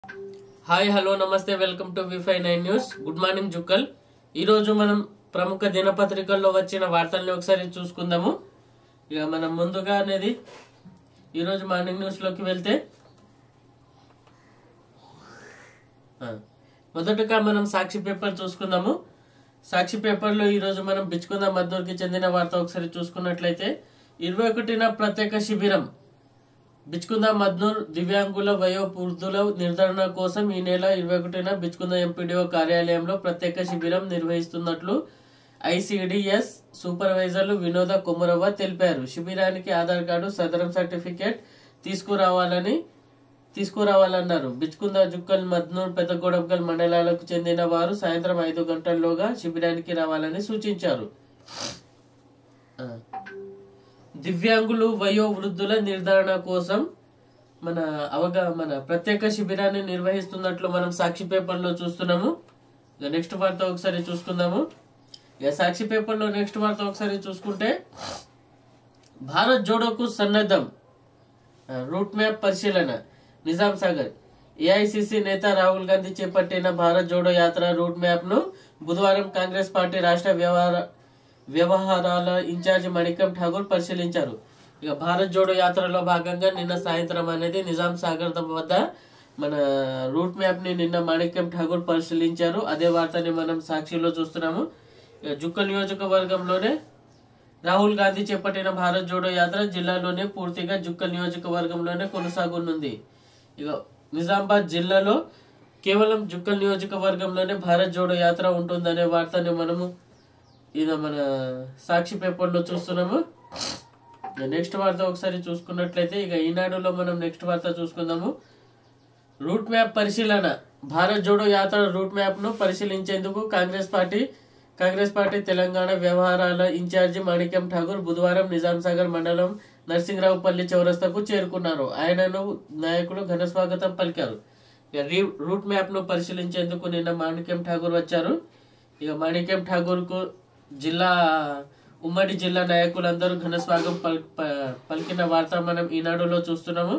Hi hello నమస్తే welcome to విఫై nine news good morning Jukkal ఈ రోజు మనం ప్రముఖ దినపత్రికల్లో వచ్చిన వార్తల్ని ఒకసారి చూసుకుందాము ఇక మనం ముందుగా అనేది ఈరోజు మార్నింగ్ న్యూస్ లోకి వెళ్తే ఆ, మొదటగా మనం సాక్షి పేపర్ చూసుకుందాము సాక్షి పేపర్లో ఈరోజు మనం బిచ్చుకుంద మద్దూరుకి చెందిన వార్త ఒకసారి చూసుకున్నట్లయితే ఇరవై ఒకటిన ప్రత్యేక శిబిరం బిచ్కుంద మద్నూర్ దివ్యాంగుల వయో వృద్ధుల నిర్ధారణ కోసం ఈ నెల ఇరవై ఒకటిన బిచ్కుంద ఎంపీడీఓ కార్యాలయంలో ప్రత్యేక శిబిరం నిర్వహిస్తున్నట్లు ఐసిడిఎస్ సూపర్వైజర్లు వినోద కొమరవ్వ తెలిపారు శిబిరానికి ఆధార్ కార్డు సదరం సర్టిఫికేట్ తీసుకురావాలని తీసుకురావాలన్నారు బిచ్కుంద జుక్కల్ మద్నూర్ పెద్దగొడబ్గల్ మండలాలకు చెందిన వారు సాయంత్రం ఐదు గంటల్లోగా శిబిరానికి రావాలని సూచించారు ఆ. దివ్యాంగులు వయో వృద్ధుల నిర్ధారణ కోసం మన అవగా మన ప్రత్యేక శిబిరాన్ని నిర్వహిస్తున్నట్లు మనం సాక్షి పేపర్లో చూస్తున్నాము ఇక నెక్స్ట్ వార్త ఒకసారి చూసుకుందాము ఇక సాక్షి పేపర్లో నెక్స్ట్ వార్త ఒకసారి చూసుకుంటే భారత్ జోడోకు సన్నద్ధం ఆ, రూట్ మ్యాప్ పరిశీలన నిజాం సాగర్ ఏఐసిసి నేత రాహుల్ గాంధీ చేపట్టిన భారత్ జోడో యాత్ర రూట్ మ్యాప్ ను బుధవారం కాంగ్రెస్ పార్టీ రాష్ట్ర వ్యవహార వ్యవహారాల ఇన్ఛార్జి మణికం ఠాగూర్ పరిశీలించారు ఇక భారత్ జోడో యాత్రలో భాగంగా నిన్న సాయంత్రం అనేది నిజాం సాగర్ వద్ద మన రూట్ మ్యాప్ ని నిన్న మాణిక్యం ఠాగూర్ పరిశీలించారు అదే వార్తని మనం సాక్షిలో చూస్తున్నాము ఇక జుక్క నియోజకవర్గంలోనే రాహుల్ గాంధీ చేపట్టిన భారత్ జోడో యాత్ర జిల్లాలోనే పూర్తిగా జుక్కల్ నియోజకవర్గంలోనే కొనసాగనుంది ఇక నిజామాబాద్ జిల్లాలో కేవలం జుక్కల్ నియోజకవర్గంలోనే భారత్ జోడో యాత్ర ఉంటుందనే వార్తని మనము ఇది మన సాక్షి పేపర్లో చూస్తున్నాము ఇక నెక్స్ట్ వార్త ఒకసారి చూసుకున్నట్లయితే ఇక ఈనాడులో మనం నెక్స్ట్ వార్త చూసుకుందాము రూట్ మ్యాప్ పరిశీలన భారత్ జోడో యాత్ర రూట్ మ్యాప్ ను పరిశీలించేందుకు కాంగ్రెస్ పార్టీ కాంగ్రెస్ పార్టీ తెలంగాణ వ్యవహారాల ఇన్ఛార్జి మాణిక్యం ఠాగూర్ బుధవారం నిజాం సాగర్ మండలం నర్సింగరావుపల్లి చౌరస్తాకు చేరుకున్నారు ఆయనను నాయకులు ఘన స్వాగతం పలికారు ఇక రీ- రూట్ మ్యాప్ ను పరిశీలించేందుకు నిన్న మాణిక్యం ఠాగూర్ వచ్చారు ఇక మాణిక్యం ఠాగూర్ కు జిల్లా ఉమ్మడి జిల్లా నాయకులందరూ ఘన స్వాగతం పల్- ప- పలికిన వార్త మనం ఈనాడులో చూస్తున్నాము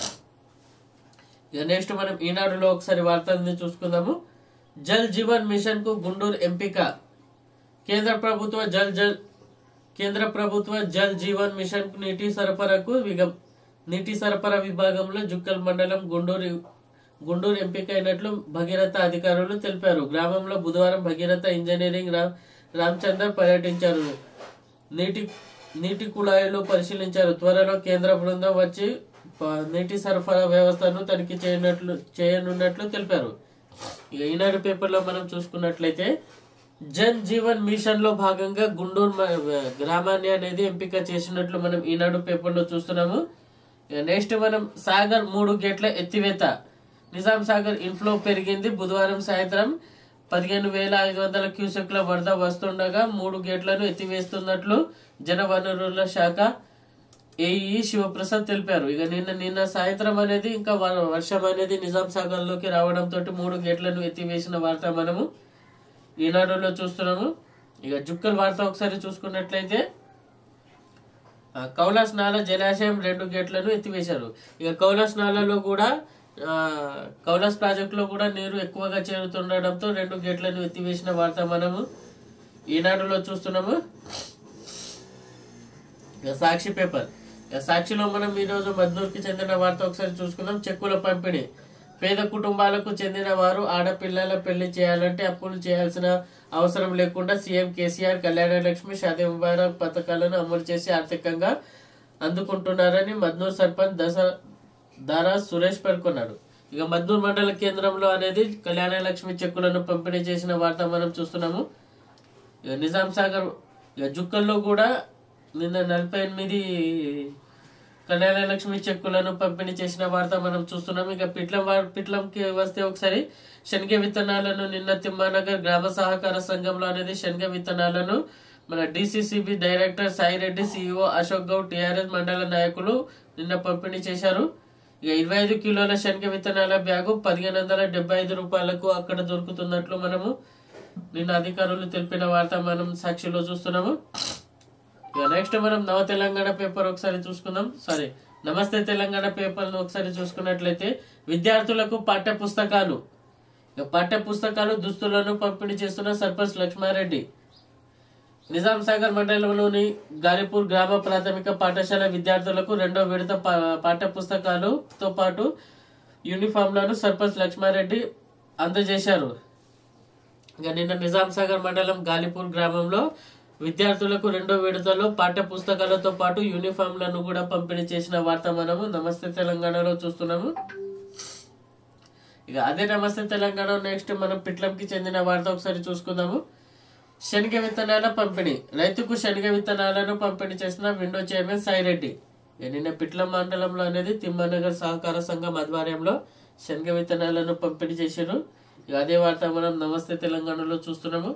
ఇక నెక్స్ట్ మనం ఈనాడులో ఒకసారి వార్తల్ని చూసుకుందాము జల్ జీవన్ మిషన్ కు గుంటూరు ఎంపిక కేంద్ర ప్రభుత్వ జల్ జల్ కేంద్ర ప్రభుత్వ జల్ జీవన్ మిషన్ కు నీటి సరఫరాకు విగ- నీటి సరఫరా విభాగంలో జుక్కల్ మండలం గుండూరు గుండూరు ఎంపికైనట్లు భగీరథ అధికారులు తెలిపారు గ్రామంలో బుధవారం భగీరథ ఇంజనీరింగ్ రా రామచందర్ పర్యటించారు నీటి నీటి కుళాయిలు పరిశీలించారు త్వరలో కేంద్ర బృందం వచ్చి ప- నీటి సరఫరా వ్యవస్థను తనిఖీ చేయనట్లు చేయనున్నట్లు తెలిపారు ఇక ఈనాడు పేపర్లో మనం చూసుకున్నట్లయితే జన్ జీవన్ మిషన్ లో భాగంగా గుండూరు మ- గ్రామాన్ని అనేది ఎంపిక చేసినట్లు మనం ఈనాడు పేపర్లో చూస్తున్నాము ఇక నెక్స్ట్ మనం సాగర్ మూడు గేట్ల ఎత్తివేత నిజాం సాగర్ ఇన్ఫ్లో పెరిగింది బుధవారం సాయంత్రం పదిహేను వేల ఐదు వందల క్యూసెక్ల వరద వస్తుండగా మూడు గేట్లను ఎత్తివేస్తున్నట్లు జనవనరుల శాఖ ఏఈ శివప్రసాద్ తెలిపారు ఇక నిన్న నిన్న సాయంత్రం అనేది ఇంకా వ- వర్షం అనేది నిజాం సాగర్ లోకి రావడంతో మూడు గేట్లను ఎత్తివేసిన వార్త మనము ఈనాడులో చూస్తున్నాము ఇక జుక్కల్ వార్త ఒకసారి చూసుకున్నట్లయితే ఆ, కౌలాస్ నాల జలాశయం రెండు గేట్లను ఎత్తివేశారు ఇక కౌలాస్ నాలలో కూడా ఆ, కౌలాస్ ప్రాజెక్ట్ లో కూడా నీరు ఎక్కువగా చేరుతుండడంతో రెండు గేట్లను ఎత్తివేసిన వార్త మనము ఈనాడులో చూస్తున్నాము ఇక సాక్షి పేపర్ ఇక సాక్షిలో మనం ఈరోజు మద్దూరుకి చెందిన వార్త ఒకసారి చూసుకుందాం చెక్కుల పంపిణీ పేద కుటుంబాలకు చెందిన వారు ఆడపిల్లల పెళ్లి చేయాలంటే అప్పులు చేయాల్సిన అవసరం లేకుండా సీఎం కేసీఆర్ కళ్యాణ లక్ష్మి షాదీ ముబారక్ పథకాలను అమలు చేసి ఆర్థికంగా అందుకుంటున్నారని మద్నూర్ సర్పంచ్ దశ దారా సురేష్ పేర్కొన్నారు ఇక మద్దూర్ మండల కేంద్రంలో అనేది కళ్యాణ లక్ష్మి చెక్కులను పంపిణీ చేసిన వార్త మనం చూస్తున్నాము ఇక నిజాం సాగర్ ఇక జుక్కల్లో కూడా నిన్న నలభై ఎనిమిది కళ్యాణ లక్ష్మి చెక్కులను పంపిణీ చేసిన వార్త మనం చూస్తున్నాం ఇక పిట్లం వార్- పిట్లంకి వస్తే ఒకసారి శనగ విత్తనాలను నిన్న తిమ్మానగర్ గ్రామ సహకార సంఘంలో అనేది శనగ విత్తనాలను మన DCCB director Saireddy CEO Ashok Goud TRS మండల నాయకులు నిన్న పంపిణీ చేశారు ఇక ఇరవై ఐదు కిలోల శనగ విత్తనాల బ్యాగు పదిహేను వందల డెబ్బై ఐదు రూపాయలకు అక్కడ దొరుకుతున్నట్లు మనము నిన్న అధికారులు తెలిపిన వార్త మనం సాక్షిలో చూస్తున్నాము ఇక నెక్స్ట్ మనం నవ తెలంగాణ పేపర్ ఒకసారి చూసుకుందాం సారీ నమస్తే తెలంగాణ పేపర్ను ఒకసారి చూసుకున్నట్లయితే విద్యార్థులకు పాఠ్య పుస్తకాలు ఇక పాఠ్య పుస్తకాలు దుస్తులను పంపిణీ చేస్తున్న సర్పంచ్ లక్ష్మారెడ్డి నిజాం సాగర్ మండలంలోని గాలిపూర్ గ్రామ ప్రాథమిక పాఠశాల విద్యార్థులకు రెండో విడత పా- పాఠ్య పుస్తకాలతో పాటు యూనిఫామ్లను సర్పంచ్ లక్ష్మారెడ్డి అందజేశారు ఇక నిన్న నిజాం సాగర్ మండలం గాలిపూర్ గ్రామంలో విద్యార్థులకు రెండో విడతలో పాఠ్య పుస్తకాలతో పాటు యూనిఫామ్లను కూడా పంపిణీ చేసిన వార్త మనము నమస్తే తెలంగాణలో చూస్తున్నాము ఇక అదే నమస్తే తెలంగాణ నెక్స్ట్ మనం పిట్లంకి చెందిన వార్త ఒకసారి చూసుకుందాము శనగ విత్తనాల పంపిణీ రైతుకు శనగ విత్తనాలను పంపిణీ చేసిన విండో చైర్మన్ సాయిరెడ్డి ఇక నిన్న పిట్లం మండలంలో అనేది తిమ్మనగర్ సహకార సంఘం ఆధ్వర్యంలో శనగ విత్తనాలను పంపిణీ చేశారు ఇక అదే వార్త మనం నమస్తే తెలంగాణలో చూస్తున్నాము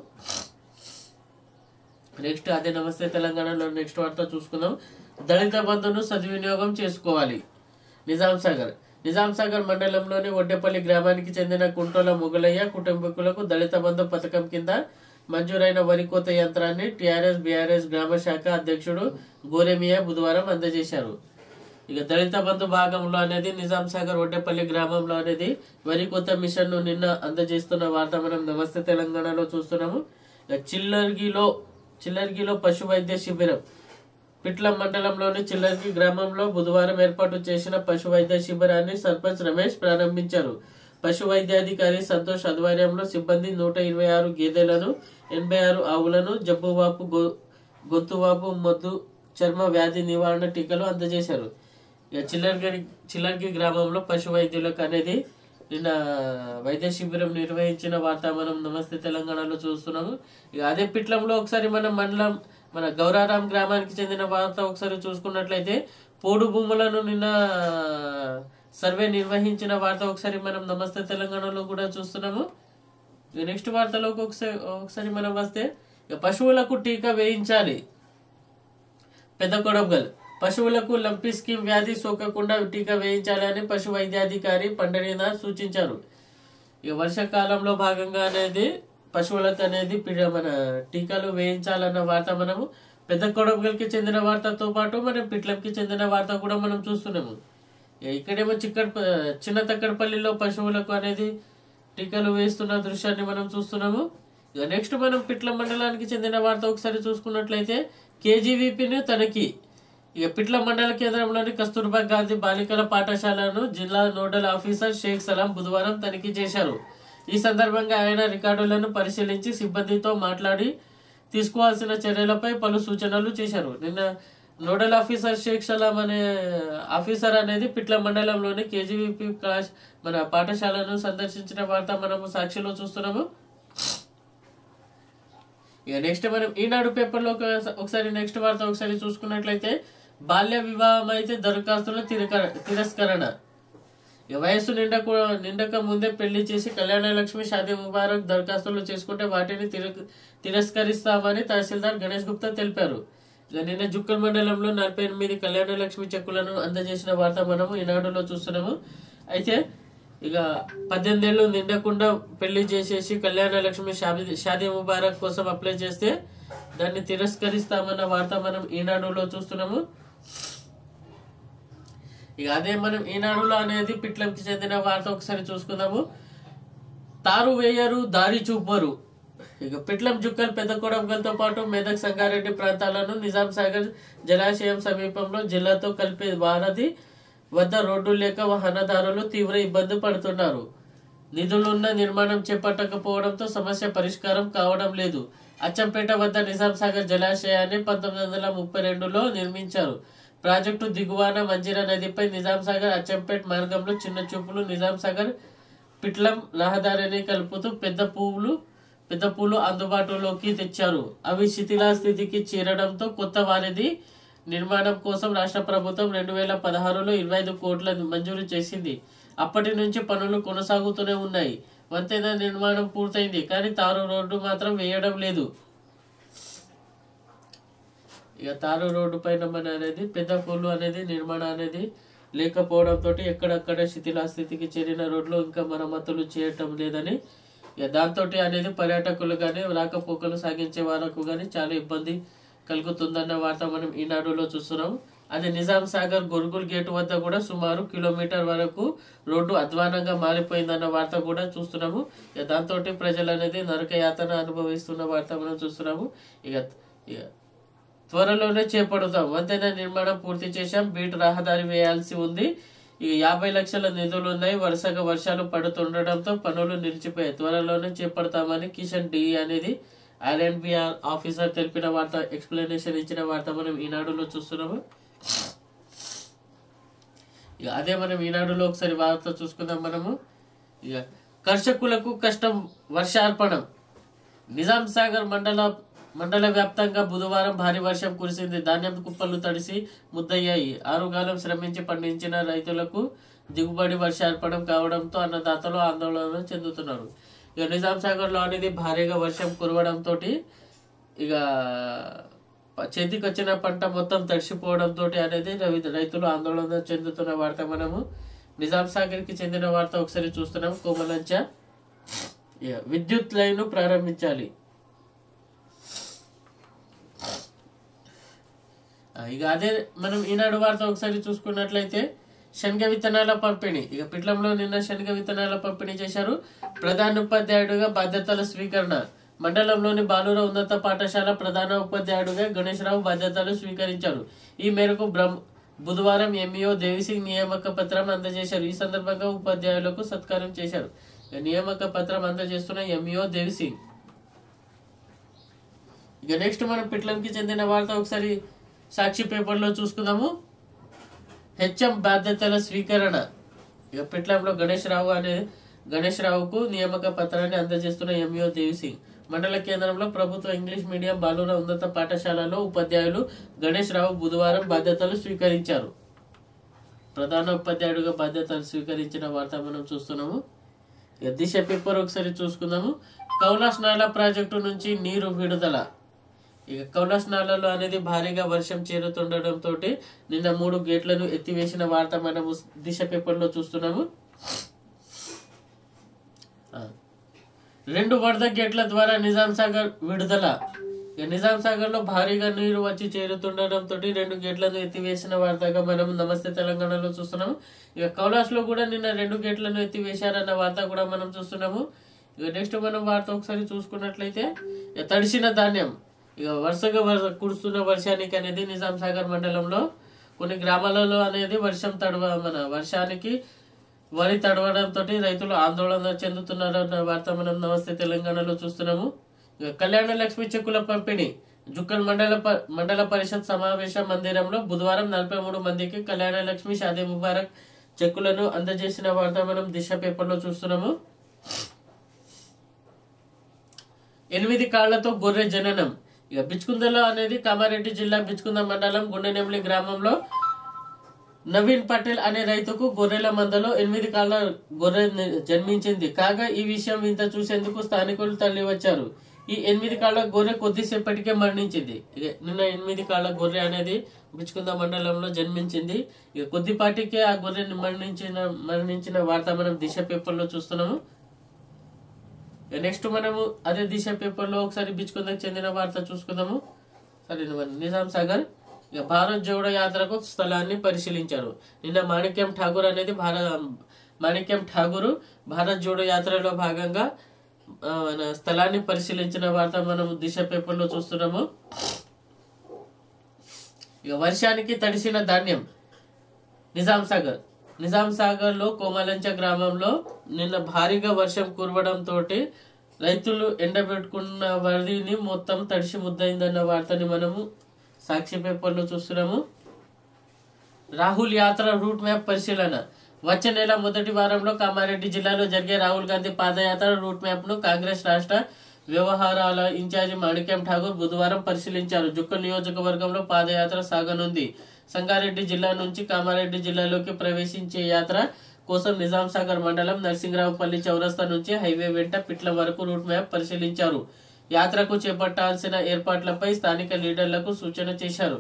నెక్స్ట్ అదే నమస్తే తెలంగాణలో నెక్స్ట్ వార్త చూసుకుందాం దళిత బంధును సద్వినియోగం చేసుకోవాలి నిజాం సాగర్ నిజాం సాగర్ మండలంలోని ఒడ్డెపల్లి గ్రామానికి చెందిన కుంటోల మొగలయ్య కుటుంబీకులకు దళిత బంధు పథకం కింద మంజూరైన వరి కోత యంత్రాన్ని టిఆర్ఎస్ బీఆర్ఎస్ గ్రామ శాఖ అధ్యక్షుడు గోరెమియా బుధవారం అందజేశారు ఇక దళిత బంధు భాగంలో అనేది నిజాం సాగర్ ఒడ్డెపల్లి గ్రామంలో అనేది వరి కొత్త మిషన్ ను నిన్న అందజేస్తున్న వార్త మనం నమస్తే తెలంగాణలో చూస్తున్నాము ఇక చిల్లర్గిలో చిల్లర్గిలో పశు వైద్య శిబిరం పిట్ల మండలంలోని చిల్లర్గి గ్రామంలో బుధవారం ఏర్పాటు చేసిన పశు వైద్య శిబిరాన్ని సర్పంచ్ రమేష్ ప్రారంభించారు పశు వైద్యాధికారి సంతోష్ ఆధ్వర్యంలో సిబ్బంది నూట ఇరవై ఆరు గేదెలను ఎనభై ఆరు ఆవులను జబ్బువాపు గొ- గొంతువాపు మొద్దు చర్మ వ్యాధి నివారణ టీకాలు అందజేశారు ఇక చిల్లర్గి చిల్లర్గి గ్రామంలో పశు వైద్యులకు అనేది నిన్న వైద్య శిబిరం నిర్వహించిన వార్త మనం నమస్తే తెలంగాణలో చూస్తున్నాము ఇక అదే పిట్లంలో ఒకసారి మన మండలం మన గౌరారాం గ్రామానికి చెందిన వార్త ఒకసారి చూసుకున్నట్లయితే పోడు భూములను నిన్న సర్వే నిర్వహించిన వార్త ఒకసారి మనం నమస్తే తెలంగాణలో కూడా చూస్తున్నాము ఇక నెక్స్ట్ వార్తలోకి ఒకసారి ఒకసారి మనం వస్తే ఇక పశువులకు టీకా వేయించాలి పెద్ద కొడగల్ పశువులకు లంపి స్కీమ్ వ్యాధి సోకకుండా టీకా వేయించాలని పశు వైద్యాధికారి పండరీనాథ్ సూచించారు ఇక వర్షాకాలంలో భాగంగా అనేది పశువులకు అనేది పిడ- మన టీకాలు వేయించాలన్న వార్త మనము పెద్ద కొడగల్కి చెందిన వార్తతో పాటు మనం పిట్లంకి చెందిన వార్త కూడా మనం చూస్తున్నాము ఇక ఇక్కడేమో చిక్కడ్ చిన్న తక్కడపల్లిలో పశువులకు అనేది టీకాలు వేస్తున్న దృశ్యాన్ని మనం చూస్తున్నాము ఇక నెక్స్ట్ మనం పిట్ల మండలానికి చెందిన వార్త ఒకసారి చూసుకున్నట్లయితే కేజీవీపీని తనకి ఇక పిట్ల మండల కేంద్రంలోని కస్తూర్బా గాంధీ బాలికల పాఠశాలను జిల్లా నోడల్ ఆఫీసర్ షేక్ సలాం బుధవారం తనిఖీ చేశారు ఈ సందర్భంగా ఆయన రికార్డులను పరిశీలించి సిబ్బందితో మాట్లాడి తీసుకోవాల్సిన చర్యలపై పలు సూచనలు చేశారు నిన్న నోడల్ ఆఫీసర్ షేక్ సలాం అనే ఆఫీసర్ అనేది పిట్ల మండలంలోని కేజీవీపీ క్లాస్ మన పాఠశాలను సందర్శించిన వార్త మనము సాక్షిలో చూస్తున్నాము ఇక నెక్స్ట్ మనం ఈనాడు పేపర్లో ఒక- ఒకసారి నెక్స్ట్ వార్త ఒకసారి చూసుకున్నట్లయితే బాల్య వివాహం అయితే దరఖాస్తుల తిరక- తిరస్కరణ ఇక వయస్సు నిండకు నిండక ముందే పెళ్లి చేసి కళ్యాణ లక్ష్మి షాదీ ముబారక్ దరఖాస్తులు చేసుకుంటే వాటిని తిర- తిరస్కరిస్తామని తహసీల్దార్ గణేష్ గుప్తా తెలిపారు ఇక నిన్న జుక్కల్ మండలంలో నలభై ఎనిమిది కళ్యాణ లక్ష్మి చెక్కులను అందజేసిన వార్త మనము ఈనాడులో చూస్తున్నాము అయితే ఇక పద్దెనిమిది ఏళ్ళు నిండకుండా పెళ్లి చేసేసి కళ్యాణ లక్ష్మి షాది షాదీ ముబారక్ కోసం అప్లై చేస్తే దాన్ని తిరస్కరిస్తామన్న వార్త మనం ఈనాడులో చూస్తున్నాము ఇక అదే మనం ఈనాడులో అనేది పిట్లంకి చెందిన వార్త ఒకసారి చూసుకుందాము తారు వేయరు దారి చూపరు ఇక పిట్లం జుక్కల్ పెద్ద కొడంగల్తో పాటు మెదక్ సంగారెడ్డి ప్రాంతాలను నిజాం సాగర్ జలాశయం సమీపంలో జిల్లాతో కలిపే వారధి వద్ద రోడ్డు లేక వాహనదారులు తీవ్ర ఇబ్బంది పడుతున్నారు నిధులున్న నిర్మాణం చేపట్టకపోవడంతో సమస్య పరిష్కారం కావడం లేదు అచ్చంపేట వద్ద నిజాం సాగర్ జలాశయాన్ని పంతొమ్మిది వందల ముప్పై రెండులో నిర్మించారు ప్రాజెక్టు దిగువన మంజీరా నదిపై నిజాం సాగర్ అచ్చంపేట్ మార్గంలో చిన్న చూపులు నిజాం సాగర్ పిట్లం రహదారిని కలుపుతూ పెద్ద పువ్వులు పెద్ద పూలు అందుబాటులోకి తెచ్చారు అవి శిథిలా స్థితికి చేరడంతో కొత్త వారిది నిర్మాణం కోసం రాష్ట్ర ప్రభుత్వం రెండు వేల పదహారులో ఇరవై ఐదు కోట్ల మంజూరు చేసింది అప్పటి నుంచి పనులు కొనసాగుతూనే ఉన్నాయి వంతెన నిర్మాణం పూర్తయింది కానీ తారు రోడ్డు మాత్రం వేయడం లేదు ఇక తారు రోడ్డు పైన మన అనేది పెద్ద పూలు అనేది నిర్మాణం అనేది లేకపోవడంతో ఎక్కడక్కడ శిథిలాస్థితికి చేరిన రోడ్లు ఇంకా మరమ్మతులు చేయటం లేదని ఇక దాంతో అనేది పర్యాటకులు కానీ రాకపోకలు సాగించే వాళ్ళకు కానీ చాలా ఇబ్బంది కలుగుతుందన్న వార్త మనం ఈనాడులో చూస్తున్నాం అది నిజాం సాగర్ గొరుగుల్ గేట్ వద్ద కూడా సుమారు కిలోమీటర్ వరకు రోడ్డు అధ్వానంగా మారిపోయిందన్న వార్త కూడా చూస్తున్నాము ఇక దాంతో ప్రజలు అనేది నరక యాతన అనుభవిస్తున్న వార్త మనం చూస్తున్నాము ఇక ఇక త్వరలోనే చేపడతాం వంతెన నిర్మాణం పూర్తి చేశాం బీట్ రహదారి వేయాల్సి ఉంది ఇక యాభై లక్షల నిధులు ఉన్నాయి వరుసగా వర్షాలు పడుతుండటంతో పనులు నిలిచిపోయాయి త్వరలోనే చేపడతామని కిషన్ డి అనేది ఐలాండ్ బి ఆఫీసర్ తెలిపిన వార్త ఎక్స్ప్లెనేషన్ ఇచ్చిన వార్త మనం ఈనాడులో చూస్తున్నాము ఇక అదే మనం ఈనాడులో ఒకసారి వార్త చూసుకుందాం మనము ఇక కర్షకులకు కష్టం వర్షార్పణం నిజాం సాగర్ మండల మండల వ్యాప్తంగా బుధవారం భారీ వర్షం కురిసింది ధాన్యం కుప్పలు తడిసి ముద్దయ్యాయి ఆరుగాలం శ్రమించి పండించిన రైతులకు దిగుబడి వర్షార్పణం కావడంతో అన్నదాతలు ఆందోళన చెందుతున్నారు ఇక నిజాం సాగర్ లో అనేది భారీగా వర్షం కురవడంతో ఇక ప- చేతికి వచ్చిన పంట మొత్తం తడిసిపోవడంతో అనేది రవి- రైతులు ఆందోళన చెందుతున్న వార్త మనము నిజాం సాగర్ కి చెందిన వార్త ఒకసారి చూస్తున్నాం కోమలంచ ఇక విద్యుత్ లైన్ ప్రారంభించాలి ఆ, ఇక అదే మనం ఈనాడు వార్త ఒకసారి చూసుకున్నట్లయితే శనగ విత్తనాల పంపిణీ ఇక పిట్లంలో నిన్న శనగ విత్తనాల పంపిణీ చేశారు ప్రధాన ఉపాధ్యాయుడిగా బాధ్యతల స్వీకరణ మండలంలోని బాలుర ఉన్నత పాఠశాల ప్రధాన ఉపాధ్యాయుడిగా గణేశ్రావు బాధ్యతలు స్వీకరించారు ఈ మేరకు బ్రహ్మ బుధవారం ఎంఈఓ దేవిసింగ్ నియామక పత్రం అందజేశారు ఈ సందర్భంగా ఉపాధ్యాయులకు సత్కారం చేశారు ఇక నియామక పత్రం అందజేస్తున్న ఎంఈఓ దేవిసింగ్ ఇక నెక్స్ట్ మనం పిట్లంకి చెందిన వార్త ఒకసారి సాక్షి పేపర్లో చూసుకుందాము హెచ్ఎం బాధ్యతల స్వీకరణ ఇక పిట్లంలో గణేష్ రావు అనే గణేష్ రావుకు నియామక పత్రాన్ని అందజేస్తున్న ఎంఈఓ దేవిసింగ్ మండల కేంద్రంలో ప్రభుత్వ ఇంగ్లీష్ మీడియం బాలుర ఉన్నత పాఠశాలలో ఉపాధ్యాయులు గణేష్ రావు బుధవారం బాధ్యతలు స్వీకరించారు ప్రధాన ఉపాధ్యాయుడిగా బాధ్యతలు స్వీకరించిన వార్త మనం చూస్తున్నాము ఇక దిశ పేపర్ ఒకసారి చూసుకుందాము కౌలాస్ నాలా ప్రాజెక్టు నుంచి నీరు విడుదల ఇక కౌలాస్ నాలలో అనేది భారీగా వర్షం చేరుతుండటంతో నిన్న మూడు గేట్లను ఎత్తివేసిన వార్త మనము దిశ పేపర్లో చూస్తున్నాము ఆ. రెండు వరద గేట్ల ద్వారా నిజాం సాగర్ విడుదల ఇక నిజాం సాగర్ లో భారీగా నీరు వచ్చి చేరుతుండటంతో రెండు గేట్లను ఎత్తివేసిన వార్తగా మనం నమస్తే తెలంగాణలో చూస్తున్నాము ఇక కౌలాస్ లో కూడా నిన్న రెండు గేట్లను ఎత్తివేశారన్న వార్త కూడా మనం చూస్తున్నాము ఇక నెక్స్ట్ మనం వార్త ఒకసారి చూసుకున్నట్లయితే ఇక తడిసిన ధాన్యం ఇక వరుసగా వరుస కురుస్తున్న వర్షానికి అనేది నిజాం సాగర్ మండలంలో కొన్ని గ్రామాలలో అనేది వర్షం తడవ మన వర్షానికి వరి తడవడంతో రైతులు ఆందోళన చెందుతున్నారన్న వార్త మనం నమస్తే తెలంగాణలో చూస్తున్నాము ఇక కళ్యాణ లక్ష్మి చెక్కుల పంపిణీ జుక్కల్ మండల ప- మండల పరిషత్ సమావేశ మందిరంలో బుధవారం నలభై మూడు మందికి కళ్యాణ లక్ష్మి షాదీ ముబారక్ చెక్కులను అందజేసిన వార్త మనం దిశ పేపర్లో చూస్తున్నాము ఎనిమిది కాళ్లతో గొర్రె జననం ఇక బిచ్కుందలో అనేది కామారెడ్డి జిల్లా బిచ్కుంద మండలం గుండెనెమ్లి గ్రామంలో నవీన్ పటేల్ అనే రైతుకు గొర్రెల మందలో ఎనిమిది కాళ్ళ గొర్రె ని- జన్మించింది కాగా ఈ విషయం ఇంత చూసేందుకు స్థానికులు తల్లి వచ్చారు ఈ ఎనిమిది కాళ్ళ గొర్రె కొద్దిసేపటికే మరణించింది ఇక నిన్న ఎనిమిది కాళ్ళ గొర్రె అనేది బిచ్చుకుంద మండలంలో జన్మించింది ఇక కొద్దిపాటికే ఆ గొర్రె మరణించిన మరణించిన వార్త మనం దిశ పేపర్లో చూస్తున్నాము ఇక నెక్స్ట్ మనము అదే దిశ పేపర్లో ఒకసారి బిచ్చుకుందకు చెందిన వార్త చూసుకుందాము సరే మన నిజాం సాగర్ ఇక భారత్ జోడో యాత్రకు స్థలాన్ని పరిశీలించారు నిన్న మాణిక్యం ఠాగూర్ అనేది భారత మాణిక్యం ఠాగూర్ భారత్ జోడో యాత్రలో భాగంగా ఆ, మన స్థలాన్ని పరిశీలించిన వార్త మనం దిశ పేపర్లో చూస్తున్నాము ఇక వర్షానికి తడిసిన ధాన్యం నిజాం సాగర్ నిజాం సాగర్ లో కోమలంచ గ్రామంలో నిన్న భారీగా వర్షం కురవడంతో రైతులు ఎండబెట్టుకున్న వరిని మొత్తం తడిసి ముద్దయిందన్న వార్తని మనము సాక్షి పేపర్లో చూస్తున్నాము రాహుల్ యాత్ర రూట్ మ్యాప్ పరిశీలన వచ్చే నెల మొదటి వారంలో కామారెడ్డి జిల్లాలో జరిగే రాహుల్ గాంధీ పాదయాత్ర రూట్ మ్యాప్ ను కాంగ్రెస్ రాష్ట్ర వ్యవహారాల ఇన్ఛార్జి మాణిక్యం ఠాగూర్ బుధవారం పరిశీలించారు జుక్కల్ నియోజకవర్గంలో పాదయాత్ర సాగనుంది సంగారెడ్డి జిల్లా నుంచి కామారెడ్డి జిల్లాలోకి ప్రవేశించే యాత్ర కోసం నిజాం సాగర్ మండలం నరసింగరావుపల్లి చౌరస్తా నుంచి హైవే వెంట పిట్ల వరకు రూట్ మ్యాప్ పరిశీలించారు యాత్రకు చేపట్టాల్సిన ఏర్పాట్లపై స్థానిక లీడర్లకు సూచన చేశారు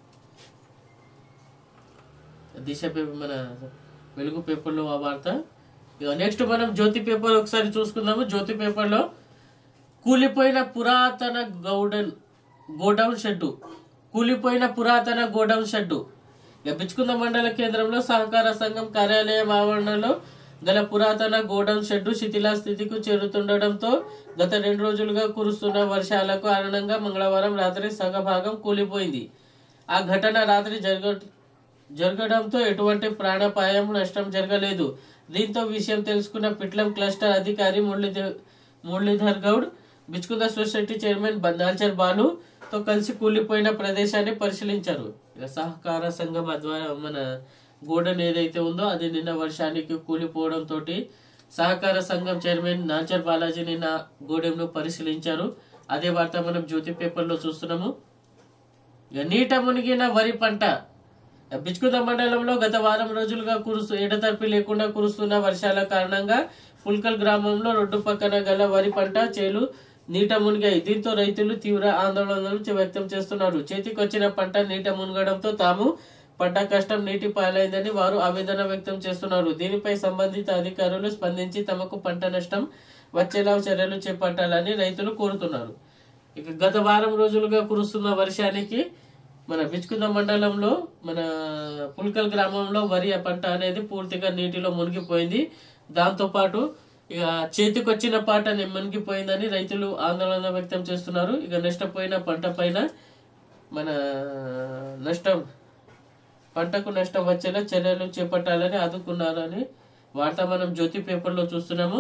దిశ పేపర్ మన వెలుగు పేపర్లో ఆ వార్త ఇక నెక్స్ట్ మనం జ్యోతి పేపర్ ఒకసారి చూసుకుందాము జ్యోతి పేపర్లో కూలిపోయిన పురాతన గౌడన్ గోడౌన్ షెడ్డు కూలిపోయిన పురాతన గోడౌన్ షెడ్డు ఇక బిచ్చుకుంద మండల కేంద్రంలో సహకార సంఘం కార్యాలయం ఆవరణలో గల పురాతన గోడౌన్ షెడ్డు శిథిలా స్థితికి చేరుతుండటంతో గత రెండు రోజులుగా కురుస్తున్న వర్షాలకు కారణంగా మంగళవారం రాత్రి సగభాగం కూలిపోయింది ఆ ఘటన రాత్రి జరగ జరగడంతో ఎటువంటి ప్రాణాపాయం నష్టం జరగలేదు దీంతో విషయం తెలుసుకున్న పిట్లం క్లస్టర్ అధికారి మురళీధర్ మురళీధర్ గౌడ్ బిచ్కుంద సొసైటీ చైర్మన్ నాల్చర్ బాలు తో కలిసి కూలిపోయిన ప్రదేశాన్ని పరిశీలించారు ఇక సహకార సంఘం అద్వారా మన గోడన్ ఏదైతే ఉందో అది నిన్న వర్షానికి కూలిపోవడం తోటి సహకార సంఘం చైర్మన్ నాచర్ బాలాజీ నిన్న గోడెంను పరిశీలించారు అదే వార్త మనం జ్యోతి పేపర్లో చూస్తున్నాము ఇక నీట మునిగిన వరి పంట బిచ్కుద మండలంలో గత వారం రోజులుగా కురుస్తూ ఎడతెరిపి లేకుండా కురుస్తున్న వర్షాల కారణంగా పుల్కల్ గ్రామంలో రోడ్డు పక్కన గల వరి పంట చేలు నీట మునిగాయి దీంతో రైతులు తీవ్ర ఆందోళనలు చే- వ్యక్తం చేస్తున్నారు చేతికొచ్చిన పంట నీట మునగడంతో తాము పడ్డ కష్టం నీటి పాలైందని వారు ఆవేదన వ్యక్తం చేస్తున్నారు దీనిపై సంబంధిత అధికారులు స్పందించి తమకు పంట నష్టం వచ్చేలా చర్యలు చేపట్టాలని రైతులు కోరుతున్నారు ఇక గత వారం రోజులుగా కురుస్తున్న వర్షానికి మన బిచ్కుద మండలంలో మన పుల్కల్ గ్రామంలో వరి పంట అనేది పూర్తిగా నీటిలో మునిగిపోయింది దాంతో పాటు ఇక చేతికొచ్చిన పంట ని- మునిగిపోయిందని రైతులు ఆందోళన వ్యక్తం చేస్తున్నారు ఇక నష్టపోయిన పంట పైన మన నష్టం పంటకు నష్టం వచ్చేలా చర్యలు చేపట్టాలని ఆదుకున్నారని వార్త మనం జ్యోతి పేపర్లో చూస్తున్నాము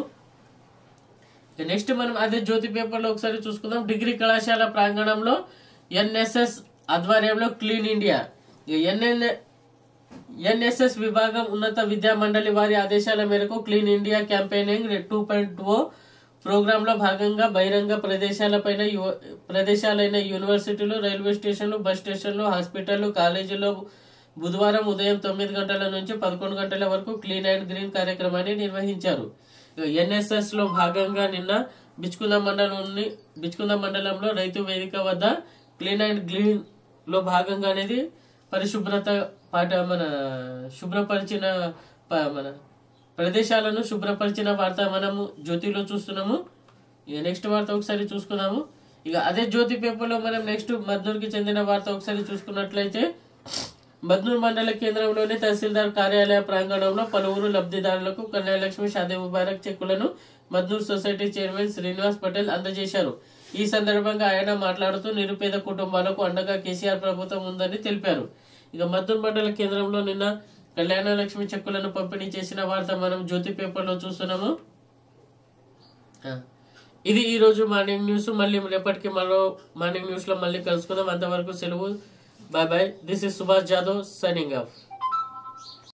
నెక్స్ట్ మనం అదే జ్యోతి పేపర్లో ఒకసారి చూసుకుందాం డిగ్రీ కళాశాల ప్రాంగణంలో ఎన్ఎస్ఎస్ ఆధ్వర్యంలో క్లీన్ ఇండియా ఎన్ఎన్ ఎన్ఎస్ఎస్ విభాగం ఉన్నత విద్యా మండలి వారి ఆదేశాల మేరకు clean India campaigning two point two program లో భాగంగా బహిరంగ ప్రదేశాలపైన యువ- ప్రదేశాలైన యూనివర్సిటీలు రైల్వే స్టేషన్లు బస్ స్టేషన్లు హాస్పిటళ్లు కాలేజీల్లో బుధవారం ఉదయం తొమ్మిది గంటల నుంచి పదకొండు గంటల వరకు క్లీన్ అండ్ గ్రీన్ కార్యక్రమాన్ని నిర్వహించారు ఎన్ఎస్ఎస్ లో భాగంగా నిన్న బిచ్కుంద మండలంలోని బిచ్కుంద మండలంలో రైతు వేదిక వద్ద క్లీన్ అండ్ గ్రీన్ లో భాగంగా అనేది పరిశుభ్రత పాట మన శుభ్రపరిచిన ప- మన ప్రదేశాలను శుభ్రపరిచిన వార్త మనము జ్యోతిలో చూస్తున్నాము ఇక నెక్స్ట్ వార్త ఒకసారి చూసుకుందాము ఇక అదే జ్యోతి పేపర్లో మనం నెక్స్ట్ మద్నూర్కి చెందిన వార్త ఒకసారి చూసుకున్నట్లయితే మద్నూర్ మండల కేంద్రంలోని తహసీల్దార్ కార్యాలయ ప్రాంగణంలో పలువురు లబ్ధిదారులకు కన్యాలక్ష్మి షాదీ ముబారక్ చెక్కులను మద్నూర్ సొసైటీ చైర్మన్ శ్రీనివాస్ పటేల్ అందజేశారు ఈ సందర్భంగా ఆయన మాట్లాడుతూ నిరుపేద కుటుంబాలకు అండగా కేసీఆర్ ప్రభుత్వం ఉందని తెలిపారు ఇక మద్దూర్ మండల కేంద్రంలో నిన్న కళ్యాణ లక్ష్మి చెక్కులను పంపిణీ చేసిన వార్త మనం జ్యోతి పేపర్లో చూస్తున్నాము ఆ. ఇది ఈ రోజు మార్నింగ్ న్యూస్ మళ్ళీ రేపటికి మరో మార్నింగ్ న్యూస్ లో మళ్ళీ కలుసుకుందాం అంతవరకు సెలవు bye bye this is Subhash Jadhav signing of